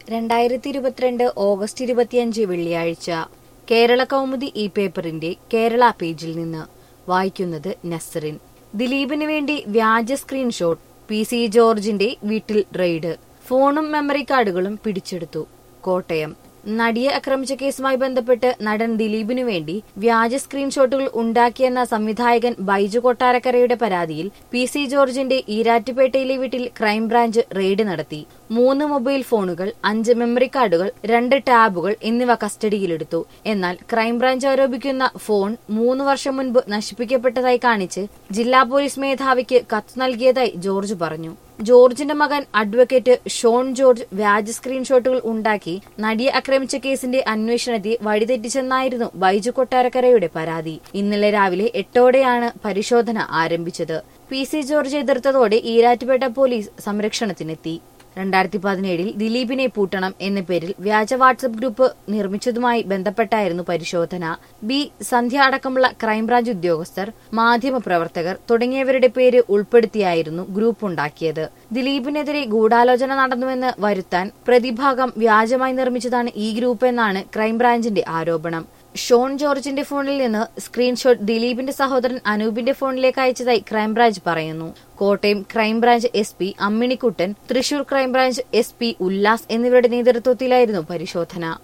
രണ്ടായിരത്തി ഇരുപത്തിരണ്ട് ഓഗസ്റ്റ് ഇരുപത്തിയഞ്ച് വെള്ളിയാഴ്ച കേരള കൗമുദി ഈ പേപ്പറിന്റെ കേരള പേജിൽ നിന്ന് വായിക്കുന്നത് നസറിൻ ദിലീപിന് വേണ്ടി വ്യാജ സ്ക്രീൻഷോട്ട് പി സി ജോർജിന്റെ വീട്ടിൽ റെയ്ഡ് ഫോണും മെമ്മറി കാർഡുകളും പിടിച്ചെടുത്തു കോട്ടയം നടിയെ ആക്രമിച്ച കേസുമായി ബന്ധപ്പെട്ട് നടൻ ദിലീപിനു വേണ്ടി വ്യാജ സ്ക്രീൻഷോട്ടുകൾ ഉണ്ടാക്കിയെന്ന സംവിധായകൻ ബൈജു കൊട്ടാരക്കരയുടെ പരാതിയിൽ പി സി ജോർജിന്റെ ഈരാറ്റുപേട്ടയിലെ വീട്ടിൽ ക്രൈംബ്രാഞ്ച് റെയ്ഡ് നടത്തി മൂന്ന് മൊബൈൽ ഫോണുകൾ അഞ്ച് മെമ്മറി കാർഡുകൾ രണ്ട് ടാബുകൾ എന്നിവ കസ്റ്റഡിയിലെടുത്തു എന്നാൽ ക്രൈംബ്രാഞ്ച് ആരോപിക്കുന്ന ഫോൺ മൂന്ന് വർഷം മുൻപ് നശിപ്പിക്കപ്പെട്ടതായി കാണിച്ച് ജില്ലാ പോലീസ് മേധാവിക്ക് കത്ത് നൽകിയതായി ജോർജ് പറഞ്ഞു ജോർജിന്റെ മകൻ അഡ്വക്കേറ്റ് ഷോൺ ജോർജ് വ്യാജ സ്ക്രീൻഷോട്ടുകൾ ഉണ്ടാക്കി നടിയെ ആക്രമിച്ച കേസിന്റെ അന്വേഷണത്തെ വഴിതെറ്റിച്ചെന്നായിരുന്നു ബൈജു കൊട്ടാരക്കരയുടെ പരാതി ഇന്നലെ രാവിലെ എട്ടോടെയാണ് പരിശോധന ആരംഭിച്ചത് പി സി ജോർജ് എതിർത്തതോടെ ഈരാറ്റുപേട്ട പോലീസ് സംരക്ഷണത്തിനെത്തി രണ്ടായിരത്തി പതിനേഴിൽ ദിലീപിനെ പൂട്ടണം എന്ന പേരിൽ വ്യാജ വാട്സപ്പ് ഗ്രൂപ്പ് നിർമ്മിച്ചതുമായി ബന്ധപ്പെട്ടായിരുന്നു പരിശോധന ബി സന്ധ്യ അടക്കമുള്ള ക്രൈംബ്രാഞ്ച് ഉദ്യോഗസ്ഥർ മാധ്യമപ്രവർത്തകർ തുടങ്ങിയവരുടെ പേര് ഉൾപ്പെടുത്തിയായിരുന്നു ഗ്രൂപ്പ് ഉണ്ടാക്കിയത് ദിലീപിനെതിരെ ഗൂഢാലോചന നടന്നുവെന്ന് വരുത്താൻ പ്രതിഭാഗം വ്യാജമായി നിർമ്മിച്ചതാണ് ഈ ഗ്രൂപ്പ് എന്നാണ് ക്രൈംബ്രാഞ്ചിന്റെ ആരോപണം ഷോൺ ജോർജിന്റെ ഫോണിൽ നിന്ന് സ്ക്രീൻഷോട്ട് ദിലീപിന്റെ സഹോദരൻ അനൂപിന്റെ ഫോണിലേക്ക് അയച്ചതായി ക്രൈംബ്രാഞ്ച് പറയുന്നു Kottayam crime branch S P Amminikuttan Thrissur crime branch S P Ullas എന്നിവരുടെ നേതൃത്വത്തിലായിരുന്നു പരിശോധന